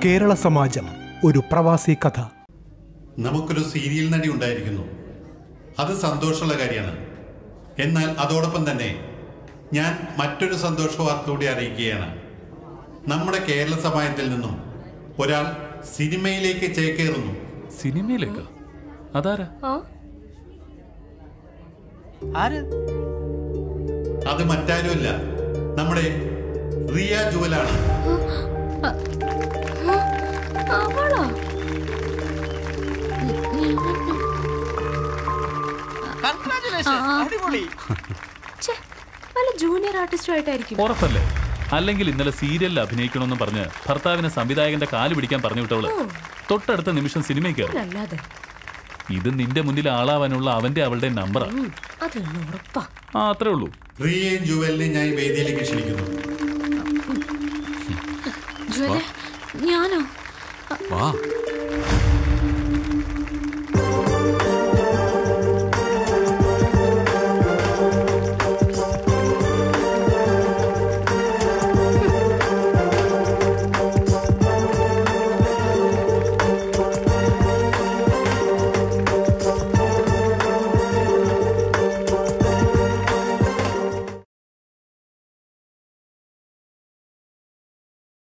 കേരള സമാജം ഒരു പ്രവാസി കഥ നമുക്കൊരു സീരിയൽ നടി ഉണ്ടായിരിക്കുന്നു അത് സന്തോഷമുള്ള കാര്യമാണ് എന്നാൽ അതോടൊപ്പം തന്നെ ഞാൻ മറ്റൊരു സന്തോഷ വാർത്ത കൂടി അറിയിക്കുകയാണ് നമ്മുടെ കേരള സമാജത്തിൽ നിന്നും ഒരാൾ സിനിമയിലേക്ക് ചേക്കേറുന്നു സിനിമയിലേക്ക് അതാരാ ആര് അത് മറ്റാരുമല്ല നമ്മുടെ റിയ ജുവലാണ് അവളോ കൺഗ്രാറ്റുലേഷൻ അടിപൊളി ഛെ, വല്ല ജൂനിയർ ആർട്ടിസ്റ്റും ആയിട്ടായിരിക്കും ഉറപ്പല്ലേ അല്ലെങ്കിൽ ഇന്നലെ സീരിയലിൽ അഭിനയിക്കണമെന്നും പറഞ്ഞ് ഭർത്താവിനെ സംവിധായകന്റെ കാല് പിടിക്കാൻ പറഞ്ഞു വിട്ടവള് തൊട്ടടുത്ത നിമിഷം സിനിമയിൽ കയറും അല്ലാതെ ഇത് നിന്റെ മുന്നിൽ ആളാവാനുള്ള അവന്റെ അവളുടെ നമ്പറാ ഉം, അത് തന്നെ ഉറപ്പാ ആ അത്രേ ഉള്ളൂ റിയയും ജുവലിനെ ഞാൻ ഈ വേദിയിലേക്ക് ക്ഷണിക്കുന്നു ജ്വല ഞാനോ വാ